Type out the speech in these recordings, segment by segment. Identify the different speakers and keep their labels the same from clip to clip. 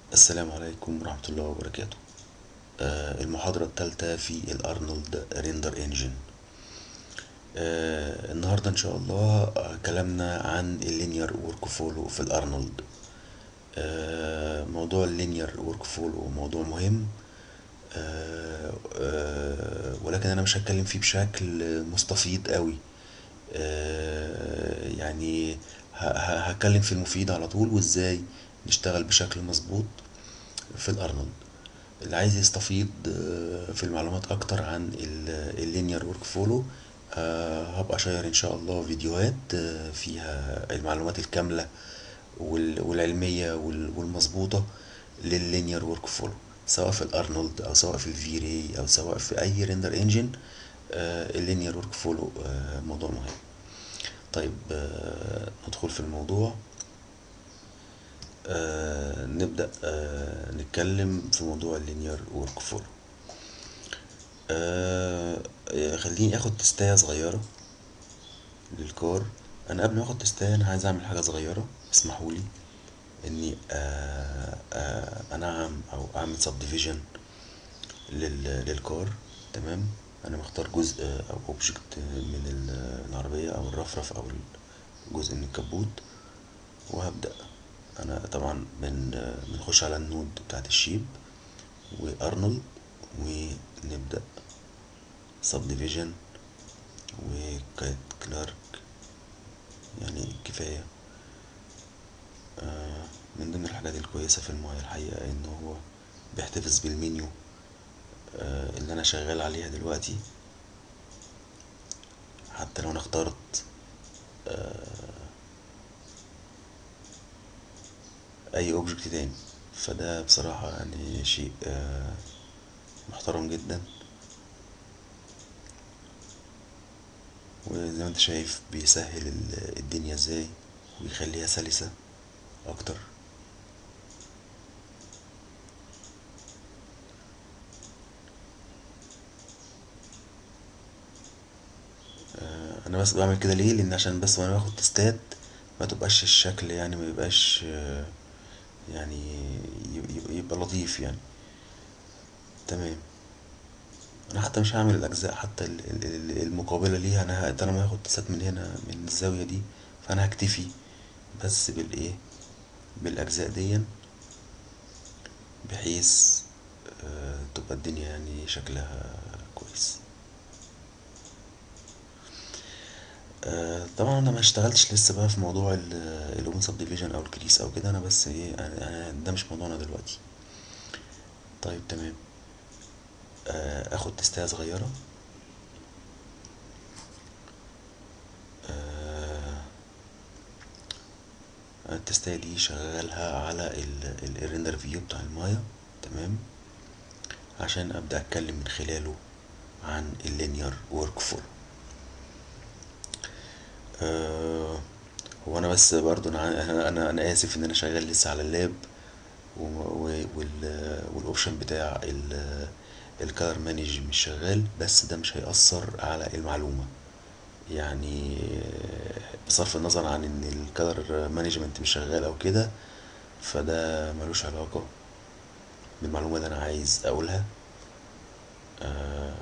Speaker 1: السلام عليكم ورحمة الله وبركاته آه، المحاضرة الثالثة في الأرنولد ريندر انجن آه، النهاردة إن شاء الله آه، كلامنا عن اللينير ورك فولو في الأرنولد آه، موضوع اللينير ورك فولو موضوع مهم آه، آه، ولكن أنا مش هتكلم فيه بشكل مستفيض قوي آه، يعني ه- ه- هتكلم في المفيد على طول وازاي نشتغل بشكل مظبوط في الارنولد اللي عايز يستفيض آه، في المعلومات اكتر عن اللينير ورك فولو هبقى شاير ان شاء الله فيديوهات آه، فيها المعلومات الكاملة وال- والعلمية وال- والمظبوطة لللينير ورك فولو سواء في الارنولد او سواء في الفي راي او سواء في اي ريندر انجن اللينير ورك فولو موضوع مهم طيب آه، ندخل في الموضوع آه، نبدأ آه، نتكلم في موضوع اللينير ورك فولو خليني اخد تستاية صغيرة للكار انا قبل ما اخد تستاية انا عايز اعمل حاجة صغيرة اسمحولي اني آه، آه، انعم او اعمل سب ديفيجن للكار تمام انا مختار جزء او اوبجكت من ال- العربية او الرفرف او جزء من الكبوت وهبدأ انا طبعا من بنخش على النود بتاعت الشيب وارنولد ونبدأ سب ديفيجن وكايت كلارك يعني كفاية آه، من ضمن الحاجات الكويسة في الماية الحقيقة ان هو بيحتفظ بالمنيو آه، اللي انا شغال عليها دلوقتي حتى لو انا اخترت اي اوبجكت تاني فده بصراحة يعني شيء آه، محترم جدا وزي ما انت شايف بيسهل ال- الدنيا ازاي ويخليها سلسة اكتر آه، انا بس بعمل كده ليه لان عشان بس وانا باخد تستات ما تبقاش الشكل يعني ما يبقاش آه، يعني يبقى, يبقى لطيف يعني تمام انا حتى مش هعمل الاجزاء حتى ال- ال- ال- المقابله ليها انا ه- طالما هاخد تستات من هنا من الزاويه دي فانا هكتفي بس بالايه بالاجزاء دي بحيث آه، تبقى الدنيا يعني شكلها كويس آه، طبعا انا ما اشتغلتش لسه بقى في موضوع الاوبن سب ديفيجن او الكريس او كده انا بس ايه انا أنا- ده مش موضوعنا دلوقتي طيب تمام آه، اخد تستاية صغيرة آه، التستاية دي شغالها على الريندر فيو بتاع المايه تمام عشان ابدا اتكلم من خلاله عن اللينير ورك فلو آه، هو انا بس برضو انا ع- انا انا اسف ان انا شغال لسه على اللاب و- و- وال والاوبشن بتاع الكالر مانج مش شغال بس ده مش هيأثر على المعلومة يعني آه، بصرف النظر عن ان الكالر مانجمنت مش شغال او كده فده ملوش علاقة بالمعلومة اللي انا عايز اقولها آه،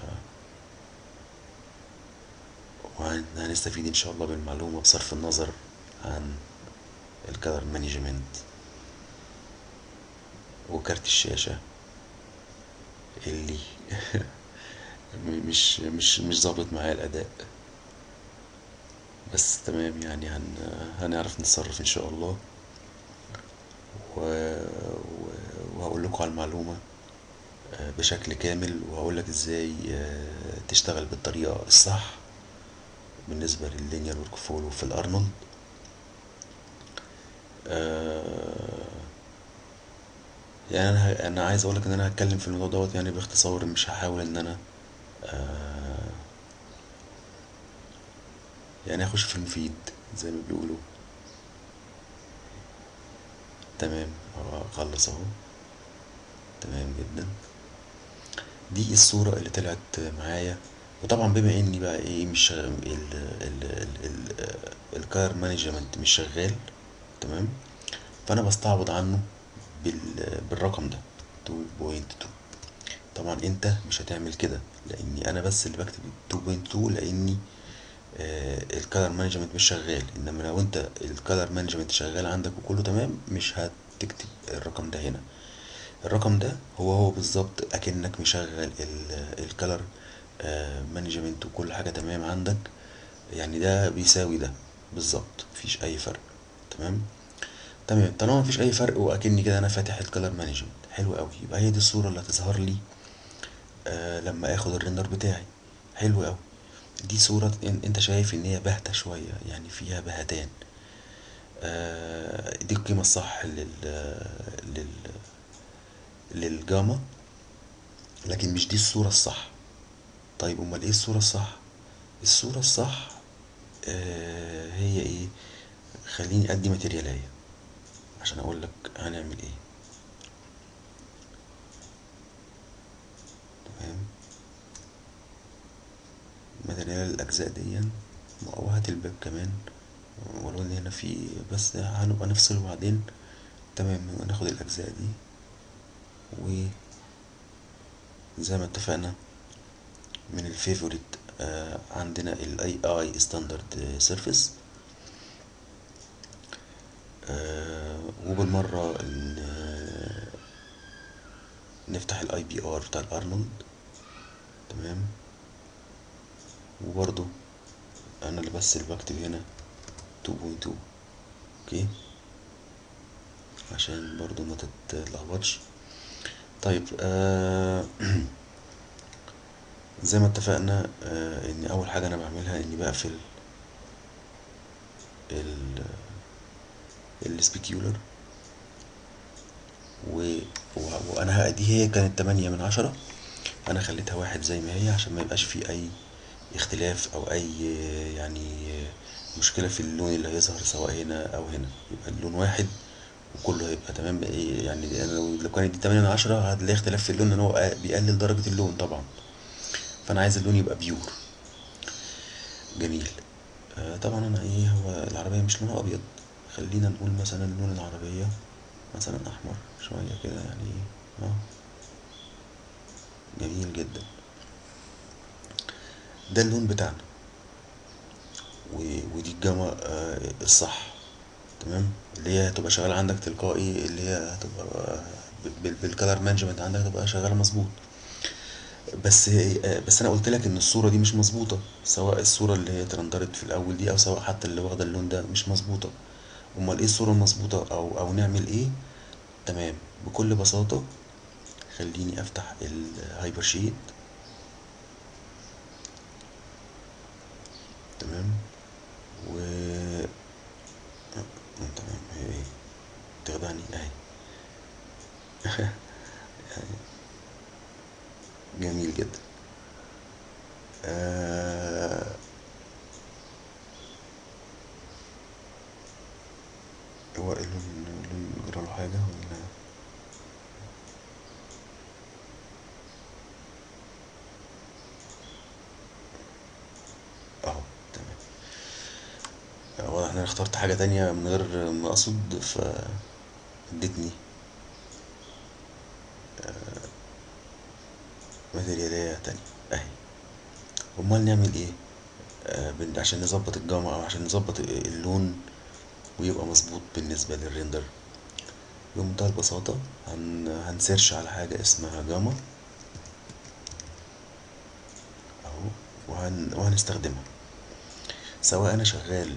Speaker 1: وهنستفيد ان شاء الله بالمعلومة بصرف النظر عن الكالر مانجمنت وكارت الشاشة اللي م- مش مش مش ظابط معايا الأداء بس تمام يعني هن هنعرف نتصرف إن شاء الله و... و... وهقول لكم على المعلومة آه، بشكل كامل وهقول لك ازاي آه، تشتغل بالطريقة الصح بالنسبة لللينير ورك فولو في الأرنولد آه، يعني انا ه- انا عايز اقول لك ان انا هتكلم في الموضوع دوت يعني باختصار مش هحاول ان انا آه، يعني اخش في المفيد زي ما بيقولوا تمام هو خلص اهو تمام جدا دي الصورة اللي طلعت معايا وطبعا بما اني بقى ايه مش شغ... ال ال ال ال الكار مانجمنت مش شغال تمام فانا بستعوض عنه بال بالرقم ده 2.2 طبعا انت مش هتعمل كده لاني انا بس اللي بكتب 2.2 لاني الكالر مانجمنت مش شغال انما لو انت الكالر مانجمنت شغال عندك وكله تمام مش هتكتب الرقم ده هنا الرقم ده هو هو بالظبط اكنك مشغل الكالر مانجمنت وكل حاجه تمام عندك يعني ده بيساوي ده بالظبط مفيش اي فرق تمام تمام طالما مفيش اي فرق واكني كده انا فاتح الكالر مانجمنت حلو قوي يبقى هي دي الصوره اللي هتظهر لي آه لما اخد الريندر بتاعي حلو قوي دي صورة انت شايف ان هي باهتة شوية يعني فيها بهتان آه دي القيمة الصح لل لل للجاما لكن مش دي الصورة الصح طيب امال ايه الصورة الصح الصورة الصح آه هي ايه خليني ادي ماتيريالاية عشان اقول لك هنعمل ايه تمام ماتيريال الاجزاء دي وهات الباب كمان ولو ان هنا في بس هنبقى نفصله بعدين تمام هناخد الاجزاء دي و زي ما اتفقنا من الفيفوريت آه عندنا الاي اي ستاندرد سيرفيس وبالمرة نفتح الاي بي ار بتاع الارنولد تمام وبرضو انا اللي بس اللي بكتب هنا 2.2 اوكي عشان برضو ما تتلخبطش طيب آه زي ما اتفقنا آه ان اول حاجه انا بعملها اني بقفل ال السبيكيولر و... وانا دي هي كانت تمانية من عشرة انا خليتها واحد زي ما هي عشان ما يبقاش في اي اختلاف او اي يعني مشكله في اللون اللي هيظهر سواء هنا او هنا يبقى اللون واحد وكله هيبقى تمام يعني انا لو كانت دي 8 من 10 هتلاقي اختلاف في اللون ان هو بيقلل درجه اللون طبعا فانا عايز اللون يبقى بيور جميل آه طبعا انا ايه هو العربيه مش لونها ابيض خلينا نقول مثلا لون العربيه مثلا احمر شويه كده يعني اه جميل جدا ده اللون بتاعنا ودي الجامعة الصح تمام اللي هي هتبقى شغالة عندك تلقائي اللي هي هتبقى بالكالر مانجمنت عندك هتبقى شغالة مظبوط بس بس انا قلت لك ان الصوره دي مش مظبوطه سواء الصوره اللي هي ترندرت في الاول دي او سواء حتى اللي واخده اللون ده مش مظبوطه امال ايه الصوره المظبوطه او او نعمل ايه تمام بكل بساطه خليني افتح الهايبر شيت تمام و تمام هي ايه تخدعني اهي جميل جدا آه هو اللون اللون جراله حاجة ولا اهو تمام واضح ان انا اخترت حاجة تانية من غير ما اقصد ف ادتني ماتيريالية تانية اهي امال نعمل ايه آه بن- عشان نظبط الجامعة او عشان نظبط اللون ويبقى مظبوط بالنسبة للريندر بمنتهى البساطة هن... هنسيرش على حاجة اسمها جاما اهو وهن... وهنستخدمها سواء انا شغال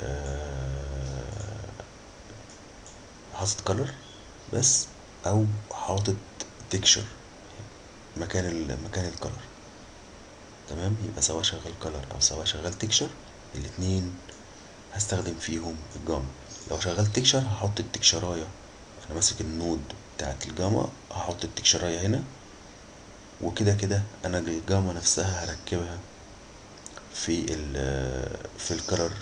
Speaker 1: آه، حاطط كلر بس او حاطط تكشر مكان ال... مكان الكلر تمام يبقى سواء شغال كلر او سواء شغال تكشر الاتنين هستخدم فيهم الجاما لو شغال تكشر هحط التكشراية انا ماسك النود بتاعت الجاما هحط التكشراية هنا وكده كده انا الجاما نفسها هركبها في ال في الكلر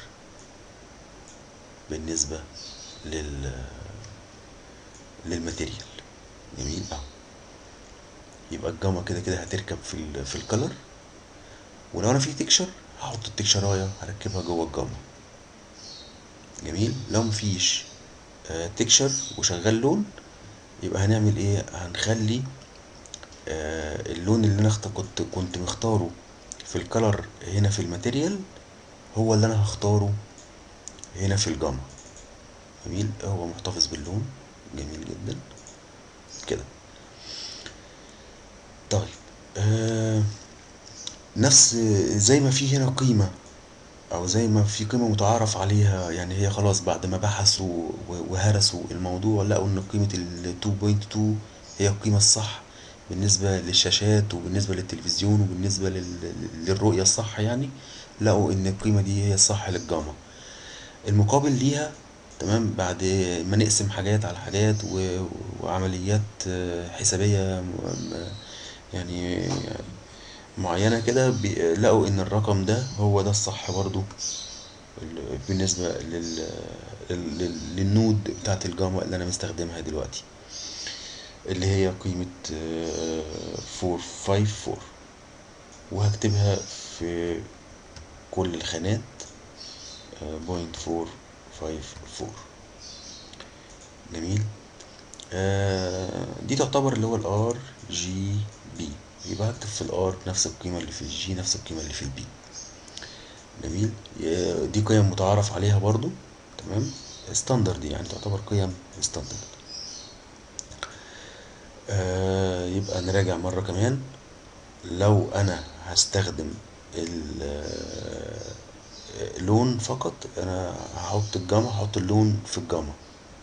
Speaker 1: بالنسبة لل للماتيريال جميل اه يبقى الجاما كده كده هتركب في ال في الكلر ولو انا في تكشر هحط التكشراية هركبها جوه الجاما جميل لو مفيش آه، تكشر وشغال لون يبقى هنعمل ايه هنخلي آه اللون اللي انا اخت- كنت كنت مختاره في الكلر هنا في الماتيريال هو اللي انا هختاره هنا في الجاما جميل هو محتفظ باللون جميل جدا كده طيب آه نفس زي ما في هنا قيمة او زي ما في قيمة متعارف عليها يعني هي خلاص بعد ما بحثوا و- وهرسوا الموضوع لقوا ان قيمة ال 2.2 هي القيمة الصح بالنسبة للشاشات وبالنسبة للتلفزيون وبالنسبة لل- للرؤية الصح يعني لقوا ان القيمة دي هي الصح للجاما المقابل ليها تمام بعد ما نقسم حاجات على حاجات و- وعمليات آه، حسابية م- م- يعني معينة كده بي- لقوا ان الرقم ده هو ده الصح برضو ال- بالنسبة لل... لل... لل- للنود بتاعت الجاما اللي انا مستخدمها دلوقتي اللي هي قيمة فور فايف فور وهكتبها في كل الخانات بوينت فور فايف فور جميل آه، دي تعتبر اللي هو الار جي بي يبقى هكتب في الار نفس القيمة اللي في الجي نفس القيمة اللي في البي جميل آه، دي قيم متعارف عليها برضو تمام ستاندرد يعني تعتبر قيم ستاندرد آه يبقى نراجع مرة كمان لو انا هستخدم اللون فقط انا هحط الجاما هحط اللون في الجاما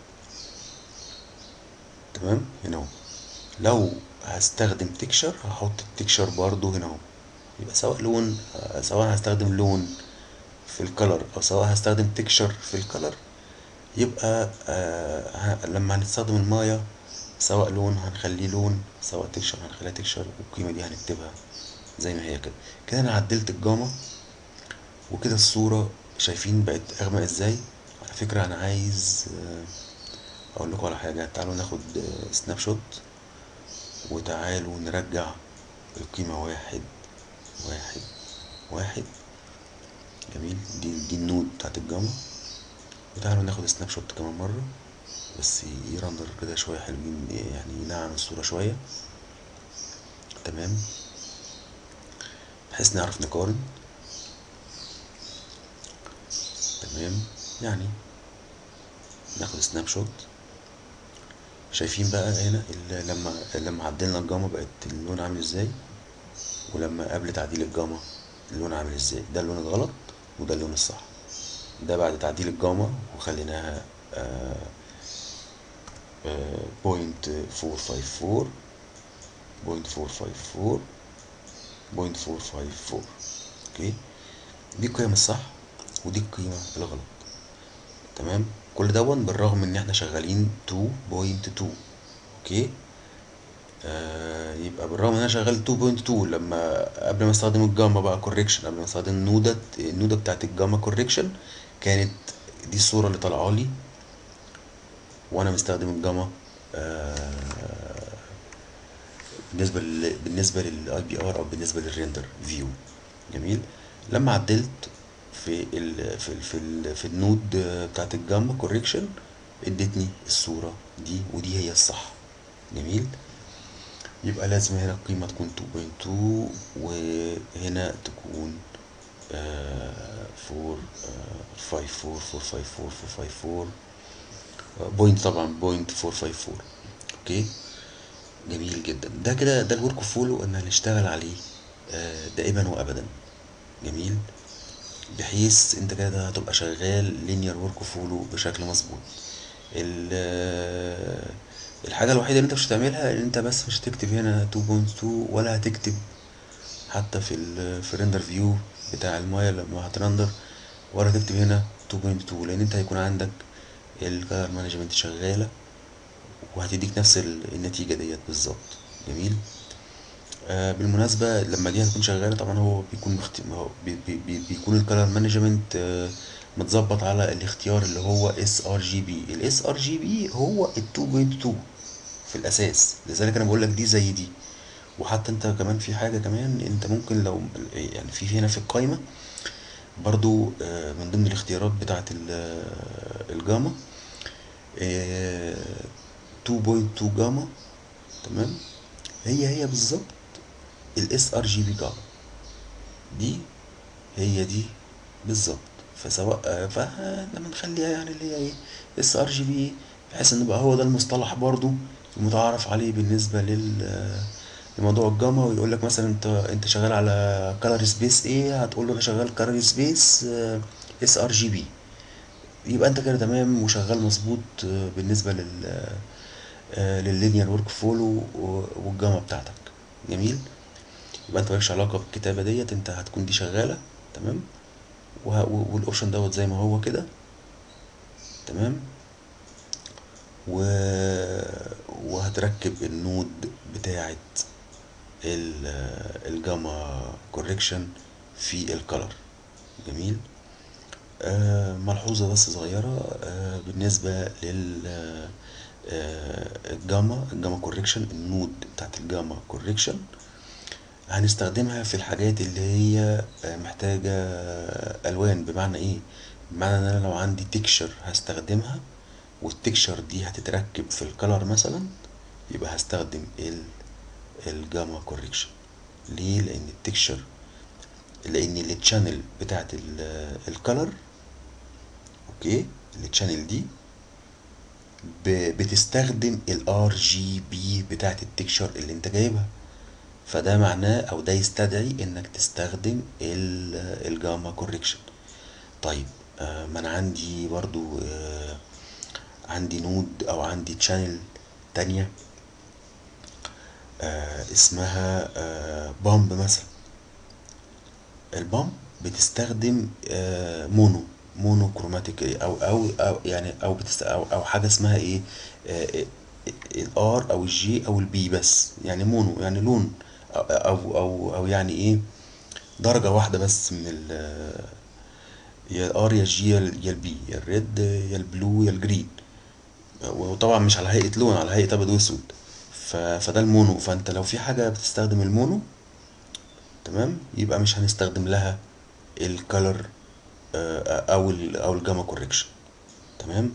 Speaker 1: تمام هنا اهو لو هستخدم تكشر هحط التكشر برضو هنا اهو يبقى سواء لون آه، سواء هستخدم لون في الكلر او سواء هستخدم تكشر في الكلر يبقى آه ه- لما هنستخدم المايه سواء لون هنخليه لون سواء تكشر هنخليها تكشر والقيمة دي هنكتبها زي ما هي كده كده انا عدلت الجاما وكده الصورة شايفين بقت اغمق ازاي على فكرة انا عايز آه، اقول لكم على حاجة تعالوا ناخد آه، سناب شوت وتعالوا نرجع القيمة واحد واحد واحد جميل دي دي النود بتاعت الجاما وتعالوا ناخد سناب شوت كمان مرة بس يرندر كده شوية حلوين يعني ينعم الصورة شوية تمام بحيث نعرف نقارن تمام يعني ناخد سناب شوت شايفين بقى هنا ال- لما لما عدلنا الجاما بقت اللون عامل ازاي ولما قبل تعديل الجاما اللون عامل ازاي ده اللون الغلط وده اللون الصح ده بعد تعديل الجاما وخليناها بوينت فور فايف فور بوينت فور فايف فور بوينت فور فايف فور اوكي دي القيم الصح ودي القيمة الغلط تمام كل دون بالرغم ان احنا شغالين 2.2 اوكي آه يبقى بالرغم ان انا شغال 2.2 لما قبل ما استخدم الجاما بقى كوريكشن قبل ما استخدم النودة النودة بتاعت الجاما كوريكشن كانت دي الصورة اللي طالعه لي وانا مستخدم الجاما آه بالنسبة لل... بالنسبة للاي بي ار او بالنسبة للريندر فيو جميل لما عدلت في ال في ال في, ال في النود بتاعت الجاما كوريكشن ادتني الصورة دي ودي هي الصح جميل يبقى لازم هنا القيمة تكون 2.2 وهنا تكون فور فايف فور فور فايف فور فور فايف فور بوينت طبعا بوينت فور فايف فور اوكي جميل جدا ده كده ده الورك فولو ان هنشتغل عليه آه، دائما وابدا جميل بحيث انت كده هتبقى شغال لينير ورك فولو بشكل مظبوط ال- آه، الحاجة الوحيدة اللي انت مش هتعملها ان انت بس مش هتكتب هنا 2.2 ولا هتكتب حتى في ال في الريندر فيو بتاع المايه لما هترندر ولا تكتب هنا 2.2 لان انت هيكون عندك الكالر مانجمنت شغالة وهتديك نفس ال- النتيجة ديت بالظبط جميل آه بالمناسبة لما دي هتكون شغالة طبعا هو بيكون مخت... هو بي... بي... بي... بيكون الكالر مانجمنت آه متظبط على الاختيار اللي هو اس ار جي بي الاس ار جي بي هو ال 2.2 في الاساس لذلك انا بقول لك دي زي دي وحتى انت كمان في حاجة كمان انت ممكن لو يعني في هنا في القايمة برضو آه من ضمن الاختيارات بتاعة ال- آه، الجاما 2.2 جاما تمام هي هي بالظبط الاس ار جي بي جاما دي هي دي بالظبط فسواء فلما نخليها يعني اللي هي ايه اس ار جي بي بحيث ان يبقى هو ده المصطلح برضو المتعارف عليه بالنسبه لل لموضوع الجاما ويقول لك مثلا انت انت شغال على كلر سبيس ايه هتقول له انا شغال كلر سبيس اس ار جي بي يبقى انت كده تمام وشغال مظبوط آه، بالنسبه لل لللينير ورك فلو والجاما بتاعتك جميل يبقى انت مالكش علاقه بالكتابه ديت انت هتكون دي شغاله تمام وه- و- والاوبشن دوت زي ما هو كده تمام و... وهتركب النود بتاعت ال- الجاما كوريكشن في الكلر جميل آه ملحوظة بس صغيرة آه بالنسبة لل آه الجاما الجاما كوريكشن النود بتاعت الجاما كوريكشن هنستخدمها في الحاجات اللي هي آه، محتاجة ألوان بمعنى إيه؟ بمعنى إن أنا لو عندي تكشر هستخدمها والتكشر دي هتتركب في الكلر مثلا يبقى هستخدم ال الجاما كوريكشن ليه؟ لأن التكشر لأن التشانل بتاعت الكلر أوكي التشانل دي ب- بتستخدم الار جي بي بتاعت التكشر اللي انت جايبها فده معناه او ده يستدعي انك تستخدم ال- الجاما كوريكشن طيب آه ما انا عندي برضو آه عندي نود او عندي تشانل تانية آه اسمها آه بامب مثلا البامب بتستخدم آه مونو مونو كروماتيك او او او يعني او بتست او, أو حاجه اسمها ايه الار او الجي او البي بس يعني مونو يعني لون او او او, أو يعني ايه درجه واحده بس من ال يا الار يا الجي يا ال- يا البي يا الريد يا البلو يا الجرين وطبعا مش على هيئه لون على هيئه ابيض واسود ف- فده المونو فانت لو في حاجه بتستخدم المونو تمام يبقى مش هنستخدم لها الكالر او ال او الجاما كوريكشن تمام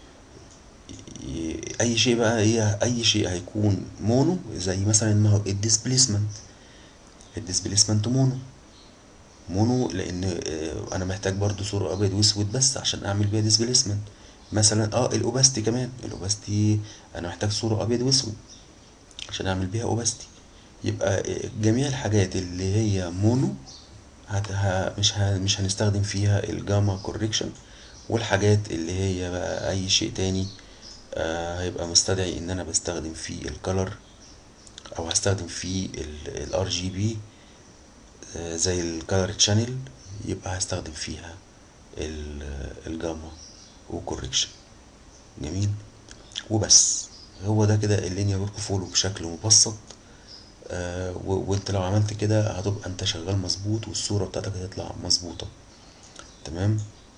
Speaker 1: ي- اي شيء بقى هي اي شيء هيكون مونو زي مثلا ما هو الديسبليسمنت الديسبليسمنت مونو مونو لان آه، انا محتاج برضو صورة ابيض واسود بس عشان اعمل بيها ديسبليسمنت مثلا اه الاوباستي كمان الاوباستي انا محتاج صورة ابيض واسود عشان اعمل بيها اوباستي يبقى آه، جميع الحاجات اللي هي مونو هت... ه... مش ه... مش هنستخدم فيها الجاما كوريكشن والحاجات اللي هي بقى اي شيء تاني آه هيبقى مستدعي ان انا بستخدم فيه الكالر او هستخدم فيه الار جي بي زي الكالر تشانل يبقى هستخدم فيها ال- الجاما وكوريكشن جميل وبس هو ده كده اللينير ورك فولو بشكل مبسط آه و- وانت لو عملت كده هتبقى انت شغال مظبوط والصورة بتاعتك هتطلع مظبوطة تمام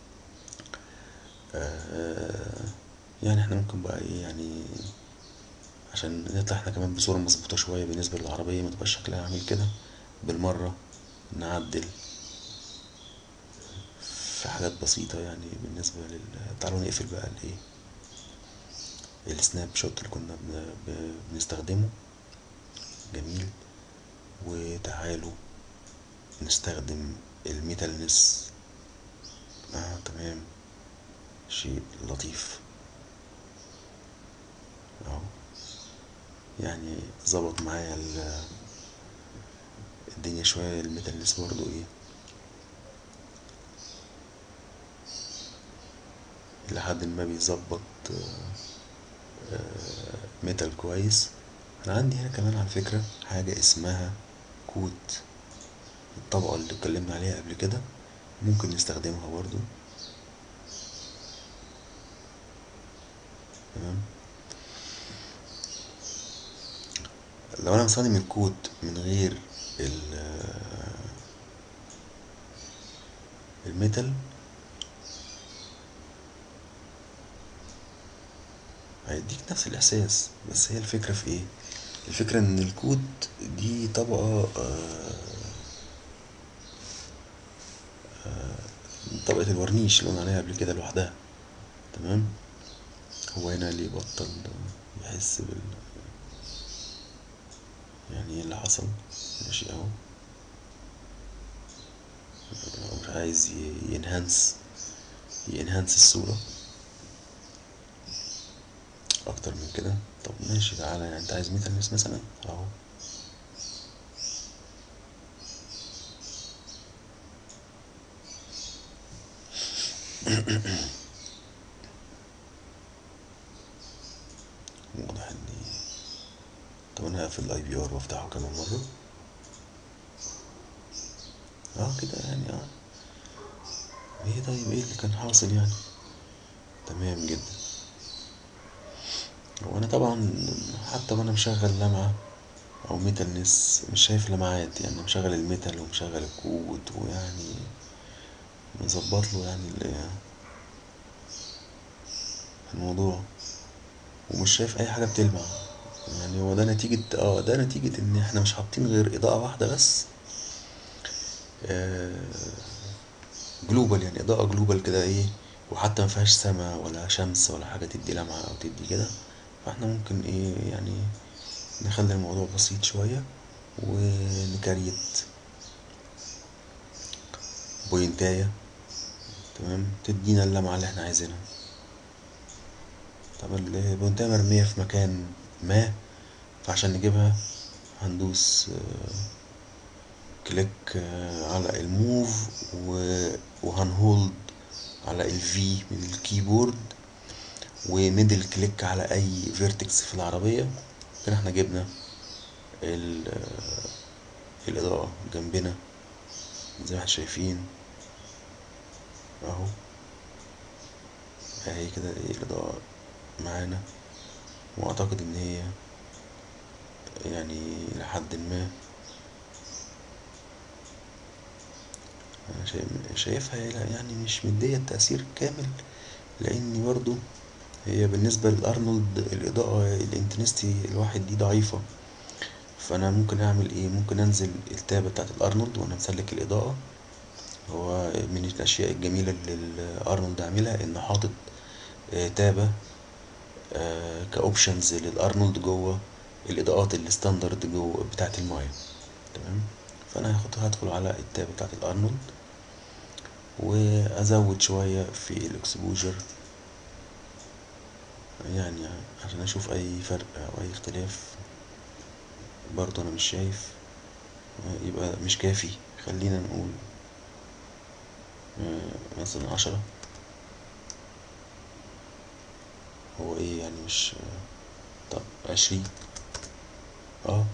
Speaker 1: آه يعني احنا ممكن بقى ايه يعني عشان نطلع احنا كمان بصورة مظبوطة شوية بالنسبة للعربية ما تبقاش شكلها عامل كده بالمرة نعدل في حاجات بسيطة يعني بالنسبة لل تعالوا نقفل بقى الايه السناب شوت اللي كنا بن... ب- بنستخدمه جميل وتعالوا نستخدم الميتالنس اه تمام شيء لطيف اهو يعني ظبط معايا ال- الدنيا شوية الميتالنس برضو ايه لحد ما بيظبط آه، آه، ميتال كويس انا عندي هنا كمان على فكرة حاجة اسمها كوت الطبقة اللي اتكلمنا عليها قبل كده ممكن نستخدمها برضو تمام لو انا مستخدم الكود من غير ال- الميتال هيديك نفس الاحساس بس هي الفكرة في ايه الفكرة ان الكود دي طبقة آه، طبقة الورنيش اللي قلنا عليها قبل كده لوحدها تمام هو هنا اللي يبطل يحس بال يعني ايه اللي حصل ماشي اهو مش عايز ينهانس ينهانس الصورة اكتر من كده طب ماشي تعالى يعني انت عايز ميتالنس مثلا اهو واضح اني طب انا هقفل الاي بي ار وافتحه كمان مرة اه كده يعني اه ايه طيب ايه اللي كان حاصل يعني تمام جدا وانا طبعا حتى وانا مشغل لمعة او ميتالنس مش شايف لمعات يعني مشغل الميتال ومشغل الكود ويعني مظبط له يعني ال- الموضوع ومش شايف اي حاجة بتلمع يعني هو ده نتيجة اه ده نتيجة ان احنا مش حاطين غير اضاءة واحدة بس آه جلوبال يعني اضاءة جلوبال كده ايه وحتى ما فيهاش سما ولا شمس ولا حاجة تدي لمعة او تدي كده فاحنا ممكن ايه يعني نخلي الموضوع بسيط شوية ونكريت بوينتاية تمام تدينا اللمعة اللي احنا عايزينها طب البوينتاية مرمية في مكان ما فعشان نجيبها هندوس آه، كليك آه، على الموف و- وهنهولد على الفي من الكيبورد وميدل كليك على اي فيرتكس في العربية كده احنا جبنا ال- آه، الإضاءة جنبنا زي ما احنا شايفين اهو اهي كده ايه الإضاءة معانا واعتقد ان هي يعني لحد ما انا شايف- شايفها يعني مش مدية التأثير كامل لاني برضو هي بالنسبة لأرنولد الإضاءة الانتنستي الواحد دي ضعيفة فأنا ممكن أعمل إيه ممكن أنزل التابة بتاعت الأرنولد وأنا مسلك الإضاءة هو من الأشياء الجميلة اللي الأرنولد عاملها إنه حاطط آه، تابة آه، كأوبشنز للأرنولد جوه الإضاءات الستاندرد جوه بتاعت المايه تمام فأنا هاخد هدخل على التابة بتاعت الأرنولد وأزود شوية في الإكسبوجر يعني عشان أشوف أي فرق أو أي اختلاف برضه أنا مش شايف آه، يبقى مش كافي خلينا نقول آه، مثلا عشرة هو ايه يعني مش طب عشرين اه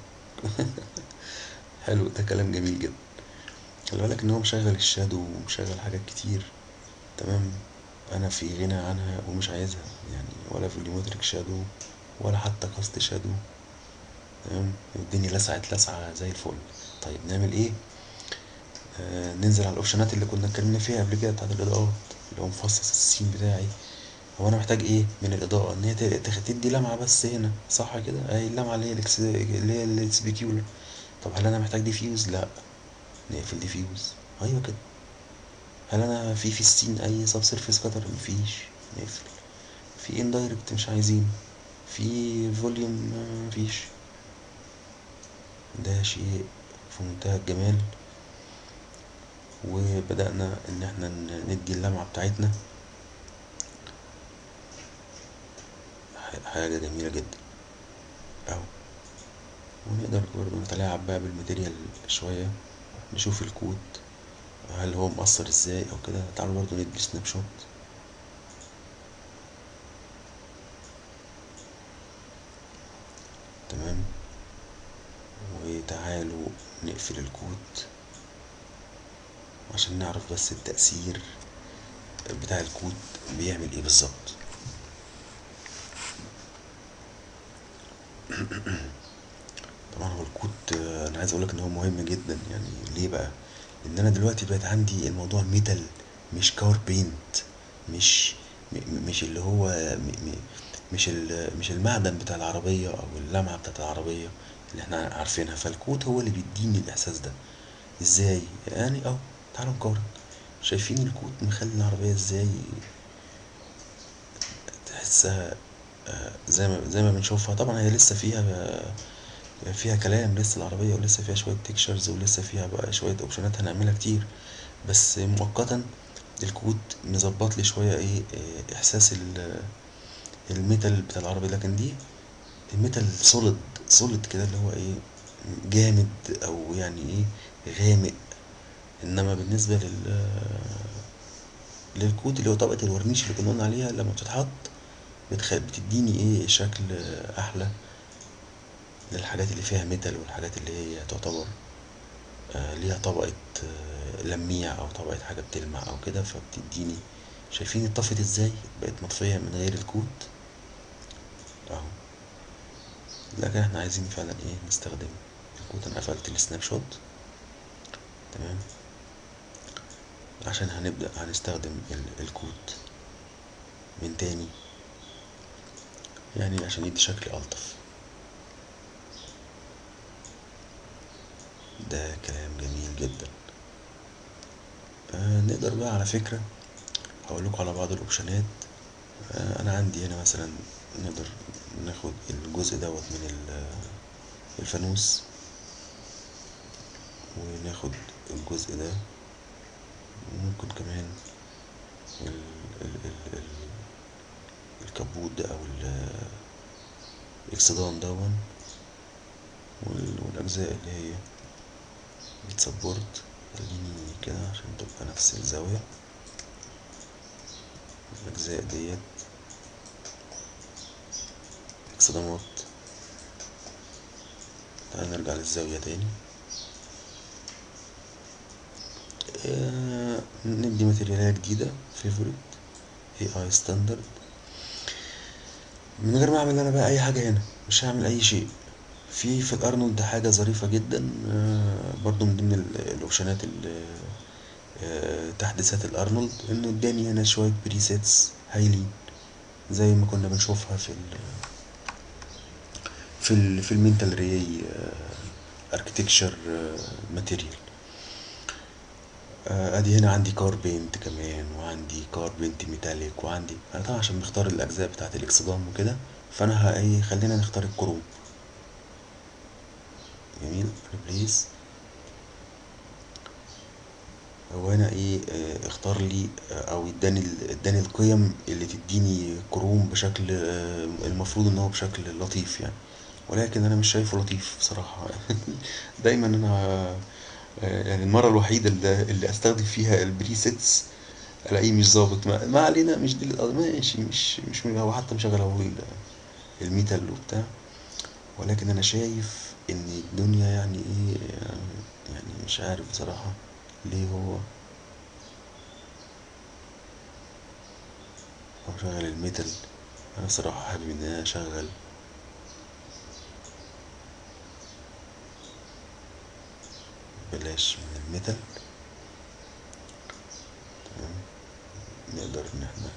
Speaker 1: حلو ده كلام جميل جدا خلي بالك ان هو مشغل الشادو ومشغل حاجات كتير تمام انا في غنى عنها ومش عايزها يعني ولا فوليومتريك شادو ولا حتى كاست شادو تمام الدنيا لسعت لسعة زي الفل طيب نعمل ايه آه ننزل على الاوبشنات اللي كنا اتكلمنا فيها قبل كده بتاعت الاضاءات اللي هو مفصص السين بتاعي هو انا محتاج ايه من الاضاءه ان هي ت- تخ- تدي لمعه بس هنا صح كده اهي اللمعه اللي هي الإكس- اللي هي السبيكيولر طب هل انا محتاج ديفيوز لا نقفل ديفيوز ايوه كده هل انا في في السين اي سب سيرفيس كتر مفيش نقفل في اندايركت مش عايزين في فوليوم مفيش ده شيء في منتهى الجمال وبدأنا ان احنا ن- ندي اللمعة بتاعتنا ح- حاجة جميلة جدا اهو ونقدر برضه نتلاعب بقى بالماتيريال شوية نشوف الكود هل هو مؤثر ازاي او كده تعالوا برضه ندي سناب شوت تمام وتعالوا نقفل الكود عشان نعرف بس التأثير بتاع الكود بيعمل ايه بالظبط طبعا هو الكود آه، انا عايز اقولك ان هو مهم جدا يعني ليه بقى لان انا دلوقتي بقت عندي الموضوع ميتال مش كار بينت مش م- م- مش اللي هو م- م- مش ال- مش المعدن بتاع العربية او اللمعة بتاعت العربية اللي احنا عارفينها فالكود هو اللي بيديني الاحساس ده ازاي يعني اه تعالوا نقارن شايفين الكود مخلي العربية ازاي تحسها آه، زي ما زي ما بنشوفها طبعا هي لسه فيها فيها كلام لسه العربية ولسه فيها شوية تكشرز ولسه فيها بقى شوية اوبشنات هنعملها كتير بس مؤقتا الكود مظبط لي شوية ايه إيه، احساس ال- الميتال بتاع العربية لكن دي الميتال سوليد سوليد كده اللي هو ايه جامد او يعني ايه غامق انما بالنسبة لل للكود اللي هو طبقة الورنيش اللي كنا قلنا عليها لما بتتحط بتخ... بتديني ايه شكل احلى للحاجات اللي فيها ميتال والحاجات اللي هي تعتبر آه، ليها طبقة آه، لميع أو طبقة حاجة بتلمع أو كده فبتديني شايفين اتطفت ازاي بقت مطفية من غير الكود اهو لكن احنا عايزين فعلا ايه نستخدم الكود انا قفلت السناب شوت تمام عشان هنبدأ هنستخدم ال- الكود من تاني يعني عشان يدي شكل ألطف ده كلام جميل جدا آه نقدر بقى على فكرة هقول لكم على بعض الاوبشنات آه انا عندي هنا مثلا نقدر ناخد الجزء دوت من ال- الفانوس وناخد الجزء ده وممكن كمان ال ال ال ال الكبوت ده او ال- الاكسدام دون وال- والاجزاء اللي هي بتسبورت خليني كده عشان تبقى نفس الزاوية الأجزاء ديت اكسدامات تعال نرجع للزاوية تاني آه، ندي ماتريالية جديدة فيفوريت اي اي ستاندرد من غير ما اعمل انا بقى اي حاجة هنا مش هعمل اي شيء في في الارنولد حاجة ظريفة جدا آه، برضو من ضمن ال- الاوبشنات ال- آه، تحديثات الارنولد انه اداني هنا شوية بريسيتس هايلين زي ما كنا بنشوفها في ال في ال في المينتال ري اركتكشر ماتيريال ادي هنا عندي كار بينت كمان وعندي كار بينت ميتاليك وعندي انا طبعا عشان بختار الاجزاء بتاعت الاكسدام وكده فانا ه- ايه خلينا نختار الكروم جميل ريبليس هو هنا ايه آه، اختار لي آه، او اداني ال- اداني القيم اللي تديني كروم بشكل آه، المفروض ان هو بشكل لطيف يعني ولكن انا مش شايفه لطيف بصراحة دايما انا آه، يعني المرة الوحيدة اللي, اللي استخدم فيها البريسيتس الاقيه مش ظابط ما, ما علينا مش دي القضية. ماشي مش مش هو حتى مشغل اهو ال- الميتال وبتاع ولكن انا شايف ان الدنيا يعني ايه يعني, يعني مش عارف بصراحة ليه هو هو مشغل الميتال انا صراحة حابب ان انا اشغل بلاش من الميتال تمام نقدر ان احنا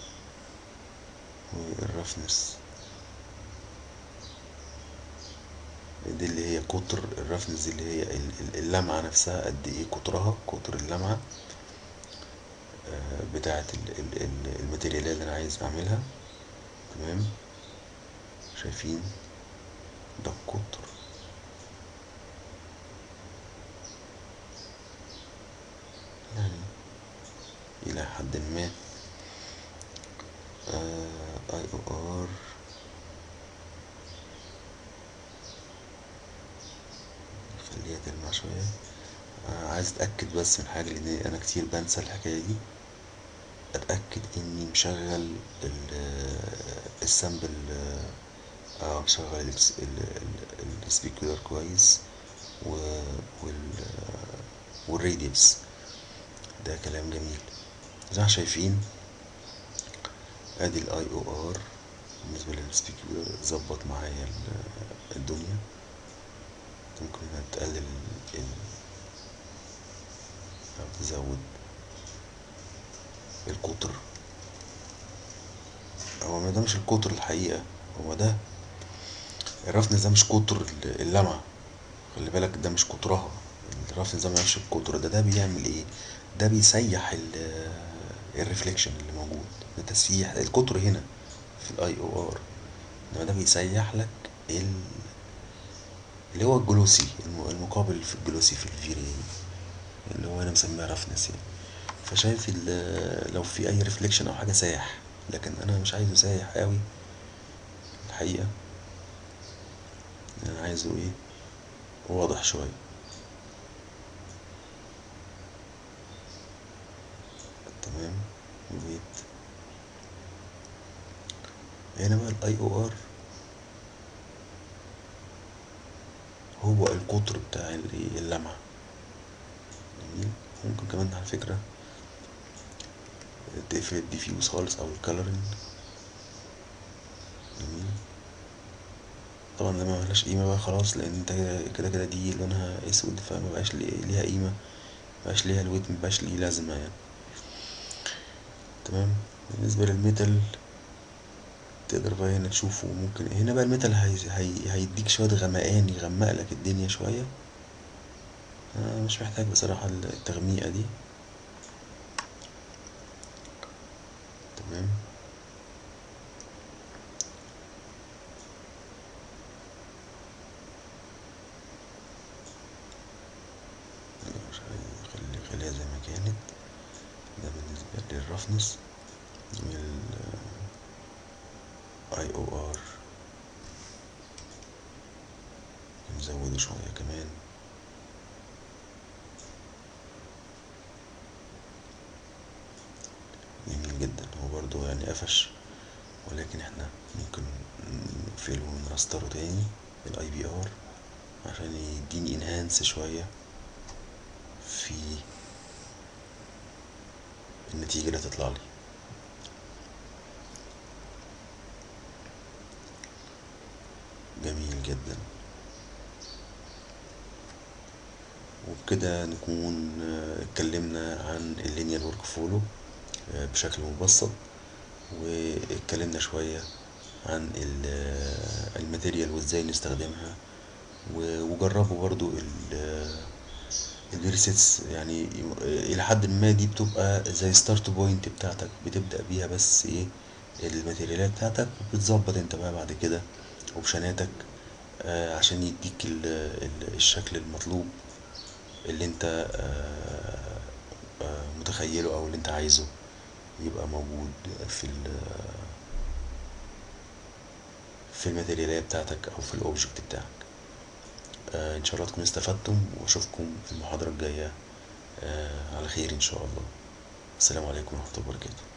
Speaker 1: والرفنس دي اللي هي قطر الرفنس دي اللي هي ال- ال- اللمعة نفسها قد ايه قطرها قطر اللمعة آه، بتاعة ال- ال- ال- الماتيريالات اللي انا عايز اعملها تمام شايفين ده القطر يعني الى حد ما اي او ار خليها تلمع شوية آه، عايز اتأكد بس من حاجة لان انا كتير بنسى الحكاية دي اتأكد اني مشغل ال- السامبل اه مشغل الس- ال- ال- السبيكولر كويس و وال والراديوس ده كلام جميل زي ما شايفين ادي الاي او ار بالنسبة للسبيكولر ظبط معايا ال- الدنيا ممكن انها تقلل ال او تزود القطر هو ما ده مش القطر الحقيقة هو ده الرفنس ده مش قطر ال- اللمعة خلي بالك ده مش قطرها الرفنس ده مش القطر ده ده بيعمل ايه ده بيسيح ال- الريفليكشن اللي موجود ده تسييح القطر هنا في الاي او ار انما ده بيسيح لك ال... اللي هو الجلوسي الم- المقابل في الجلوسي في الفيري اللي هو انا مسميه رفنس يعني فشايف ال- لو في اي ريفليكشن او حاجه سايح لكن انا مش عايزه سايح قوي الحقيقه انا عايزه ايه واضح شويه تمام ويت هنا بقى الاي او ار هو القطر بتاع ال- اللمعة جميل ممكن كمان على فكرة تقفل الديفيوز خالص او الكالرنج جميل طبعا ده ما ملهاش قيمة بقى خلاص لان انت كده كده دي لونها اسود فما بقاش لي- ليها قيمة ما بقاش ليها الويت ما بقاش ليه لازمة يعني تمام بالنسبة للميتال تقدر بقى هنا تشوفه ممكن هنا بقى الميتال هي... هي... هيديك شوية غمقان يغمق لك الدنيا شوية أنا مش محتاج بصراحة التغميقة دي تمام مش عايز خلي خليها زي ما كانت ده بالنسبة للرفنس وال اي او ار نزوده شوية كمان جميل جدا هو برضو يعني قفش ولكن احنا ممكن نقفله ونرستره تاني الاي بي ار عشان يديني انهانس شوية في النتيجة اللي هتطلع لي جميل جدا وبكده نكون آه، اتكلمنا عن اللينيال ورك فولو بشكل مبسط واتكلمنا شوية عن ال- آه، الماتيريال وازاي نستخدمها و- وجربوا برضو ال- الريسيتس يعني الى حد ما دي بتبقى زي ستارت بوينت بتاعتك بتبدأ بيها بس ايه الماتيريالات بتاعتك وبتظبط انت بقى بعد كده اوبشناتك آه، عشان يديك ال- ال- الشكل المطلوب اللي انت آه، آه، متخيله او اللي انت عايزه يبقى موجود في ال في الماتيريالات بتاعتك او في الاوبجكت بتاعك آه، ان شاء الله تكونوا استفدتم واشوفكم في المحاضرة الجاية آه، على خير ان شاء الله السلام عليكم ورحمة الله وبركاته